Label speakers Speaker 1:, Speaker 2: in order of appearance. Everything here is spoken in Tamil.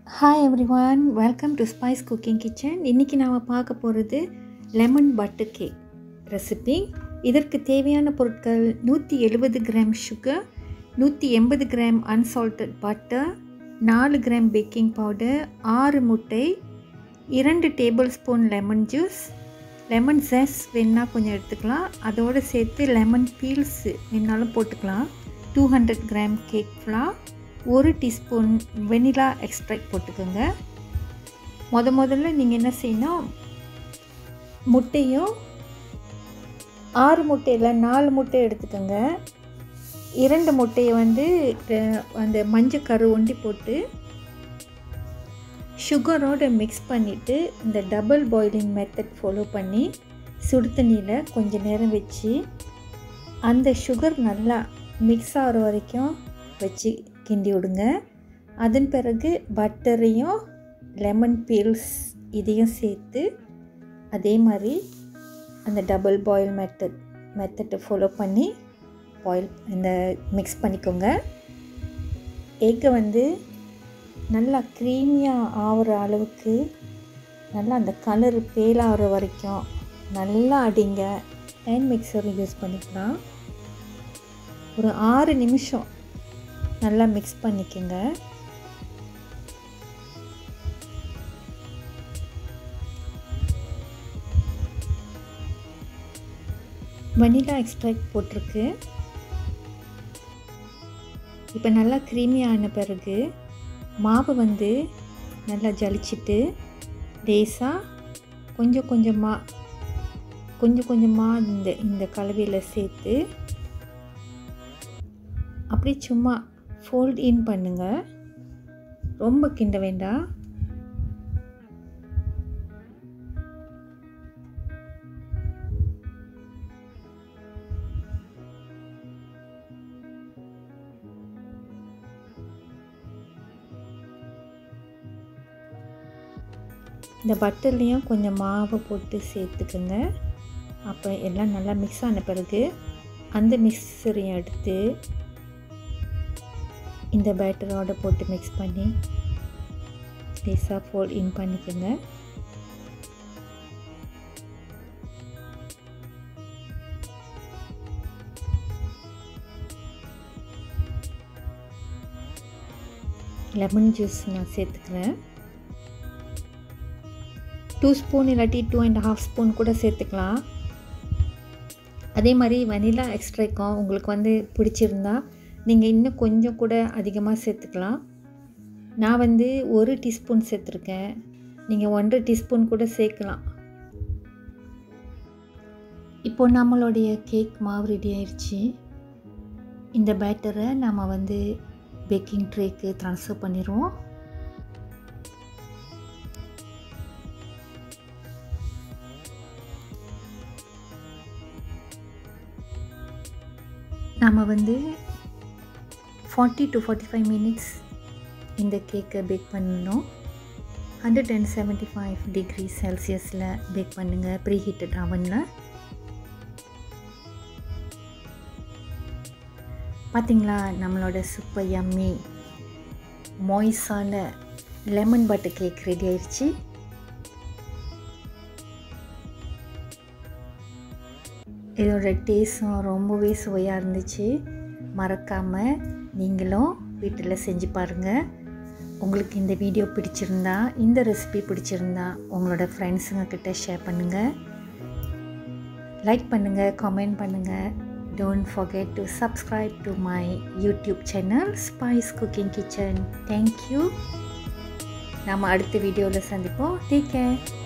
Speaker 1: hi everyone welcome to spice cooking kitchen இன்றைக்கி நாம் பார்க்க போகிறது லெமன் பட்டர் கேக் ரெசிபி இதற்கு தேவையான பொருட்கள் நூற்றி எழுபது கிராம் சுகர் நூற்றி எண்பது கிராம் அன்சால்டட் பட்டர் நாலு கிராம் பேக்கிங் பவுடர் ஆறு முட்டை இரண்டு tablespoon lemon juice lemon juice வேணால் கொஞ்சம் எடுத்துக்கலாம் அதோடு சேர்த்து லெமன் பீல்ஸ் வேணாலும் போட்டுக்கலாம் two hundred gram cake flour ஒரு டீஸ்பூன் வெனிலா எக்ஸ்ட்ராக்ட் போட்டுக்கோங்க முத முதல்ல நீங்கள் என்ன செய்யணும் முட்டையும் ஆறு முட்டையில் நாலு முட்டை எடுத்துக்கோங்க இரண்டு முட்டையை வந்து அந்த மஞ்சள் கரு ஒண்டி போட்டு சுகரோடு மிக்ஸ் பண்ணிவிட்டு இந்த டபுள் பாயிலிங் மெத்தட் ஃபாலோ பண்ணி சுடு தண்ணியில் கொஞ்சம் நேரம் வச்சு அந்த சுகர் நல்லா மிக்ஸ் ஆகிற வரைக்கும் வச்சு கிண்டி விடுங்க அதன் பிறகு பட்டரையும் லெமன் பீல்ஸ் இதையும் சேர்த்து அதே மாதிரி அந்த டபுள் பாயில் மெத்தட் மெத்தட்டை ஃபாலோ பண்ணி பாயில் இந்த மிக்ஸ் பண்ணிக்கோங்க எக்கை வந்து நல்லா க்ரீமியாக ஆகிற அளவுக்கு நல்லா அந்த கலர் பேலாகிற வரைக்கும் நல்லா அடிங்க ஹேண்ட் மிக்சர் யூஸ் பண்ணிக்கலாம் ஒரு ஆறு நிமிஷம் நல்லா மிக்ஸ் பண்ணிக்கோங்க வனிலா எக்ஸ்ட்ராக்ட் போட்டிருக்கு இப்போ நல்லா க்ரீமி ஆன பிறகு மாவு வந்து நல்லா ஜலிச்சிட்டு லேசாக கொஞ்சம் கொஞ்சமாக கொஞ்சம் கொஞ்சமாக இந்த இந்த கலவையில் சேர்த்து அப்படி சும்மா ஃபோல்ட் இன் பண்ணுங்க ரொம்ப கிண்ட வேண்டாம் இந்த பட்டர்லேயும் கொஞ்சம் மாவை போட்டு சேர்த்துக்குங்க அப்போ எல்லாம் நல்லா மிக்ஸ் ஆன பிறகு அந்த மிக்சரையும் எடுத்து இந்த பேட்டரோட போட்டு மிக்ஸ் பண்ணி லேஸாக ஃபோல்ட் இன் பண்ணிக்கோங்க லெமன் ஜூஸ் நான் சேர்த்துக்கிறேன் டூ ஸ்பூன் இல்லாட்டி டூ அண்ட் ஹாஃப் ஸ்பூன் கூட சேர்த்துக்கலாம் அதே மாதிரி வனிலா எக்ஸ்ட்ராக்கும் உங்களுக்கு வந்து பிடிச்சிருந்தா நீங்கள் இன்னும் கொஞ்சம் கூட அதிகமாக சேர்த்துக்கலாம் நான் வந்து ஒரு டீஸ்பூன் சேர்த்துருக்கேன் நீங்கள் ஒன்றரை டீஸ்பூன் கூட சேர்க்கலாம் இப்போ நம்மளுடைய கேக் மாவு ரெடி ஆயிடுச்சு இந்த பேட்டரை நம்ம வந்து பேக்கிங் ட்ரேக்கு ட்ரான்ஸ்ஃபர் பண்ணிடுவோம் நம்ம வந்து forty to forty five minutes இந்த கேக்கை பேக் பண்ணணும் hundred and seventy five degree செல்சியஸில் பேக் பண்ணுங்கள் ப்ரீ ஹீட்டட் அவனில் பார்த்திங்களா நம்மளோட சூப்பர் யம்மி மாய்ஸான லெமன் பட்டர் கேக் ரெடி ஆயிடுச்சு இதோட டேஸ்ட்டும் ரொம்பவே சுவையாக இருந்துச்சு மறக்காமல் நீங்களும் வீட்டில் செஞ்சு பாருங்கள் உங்களுக்கு இந்த வீடியோ பிடிச்சிருந்தா இந்த ரெசிபி பிடிச்சிருந்தா உங்களோட ஃப்ரெண்ட்ஸுங்க கிட்ட ஷேர் பண்ணுங்கள் லைக் பண்ணுங்கள் கமெண்ட் பண்ணுங்கள் don't forget to subscribe to my YouTube channel spice cooking kitchen thank you நாம் அடுத்த வீடியோவில் சந்திப்போம் டேக் கேர்